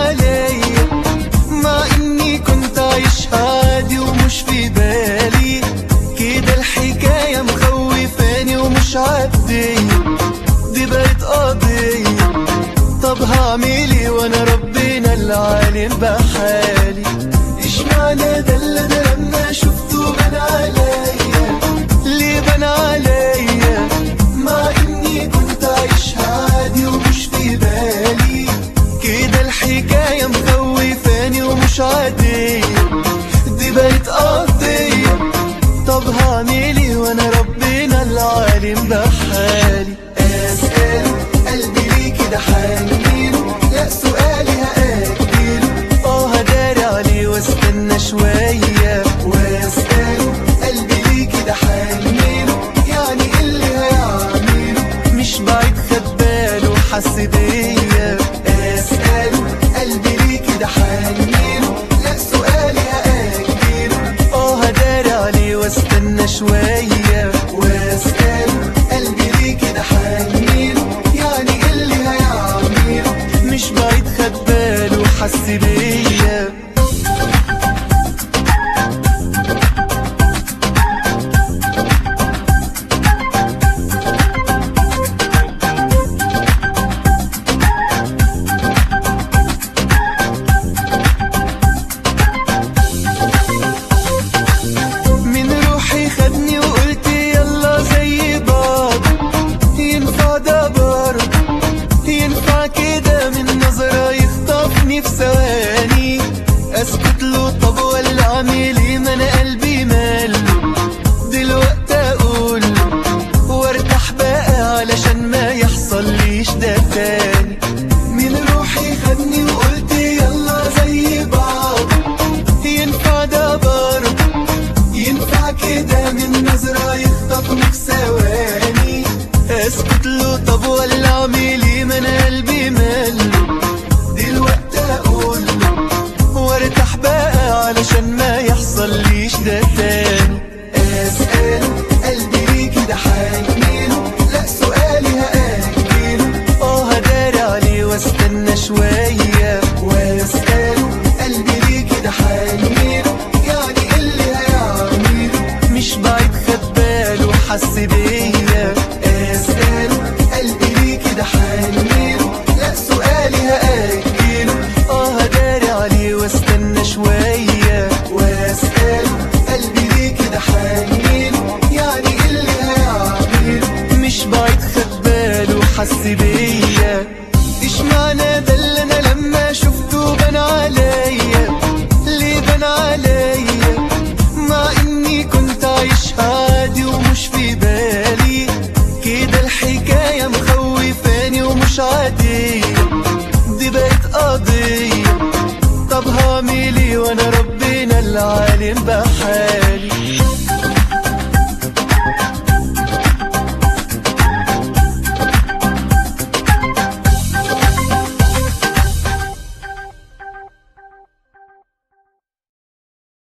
عليا مع اني كنت عايش عادي ومش في بالي كده الحكاية مخوفاني ومش عادية دي بقت قضية طب هعملي وانا ربنا العالم بحالي ايش معنى ده اللي ده لما شفته بان عليا ليه بان عليا مع اني كنت عايش عادي ومش في بالي كده الحكاية مخوفاني ومش عادية دي بقت قضية طب هعملي وانا ربنا العالم بحالي اسأل قلبي ليه كده حنينه لا سؤالي هأجله اه هداري عليه واستنى شوية واسأل قلبي ليه كده حنينه يعني إيه اللي هيعمله مش بعيد خد باله حس بيا اسأل قلبي ليه كده حنينه لا سؤالي هأجله اه هداري عليه واستنى شوية واسأل قلبي ليه كده حنينه يعني إيه اللي هيعمله مش بعيد خد باله حس بيا من روحي خدني وقلت يلا زي بعض ينفع ده برضه ينفع كده من نظرة يخطفني في ثواني اسكت له طب ولا اعمل ايه ما انا قلبي ماله دلوقتي اقول له وارتاح بقى علشان ما يحصليش ده تاني من روحي خدني وقلت يلا زي بعض ينفع ده برضه ينفع كده من نظرة يخطفني في ثواني اسكت له طب ولا اعمل ايه ما انا قلبي ماله دلوقتي اقول له وارتاح بقى علشان ما يحصليش ده تاني اسأل قلبي ليه كده حنينه لا سؤالي هأجله اه هداري عليه واستنى شوية واسأله قلبي ليه كده حنينه يعني إيه اللي هيعمله مش بعيد خد باله حس بيا اسأله قلبي ليه كده حنينه لا سؤالي هأجله اه هداري عليه واستنى شوية واسأله قلبي ليه كده حنينه يعني إيه اللي هيعمله مش بعيد خد باله حس بيا ايش معنى ده اللي انا لما شفته بان عليا ليه بان عليا مع اني كنت عايش عادي ومش في بالي كده الحكاية مخوفاني ومش عادية دي بقت قضية طب هعمل ايه وانا ربنا العالم بحالي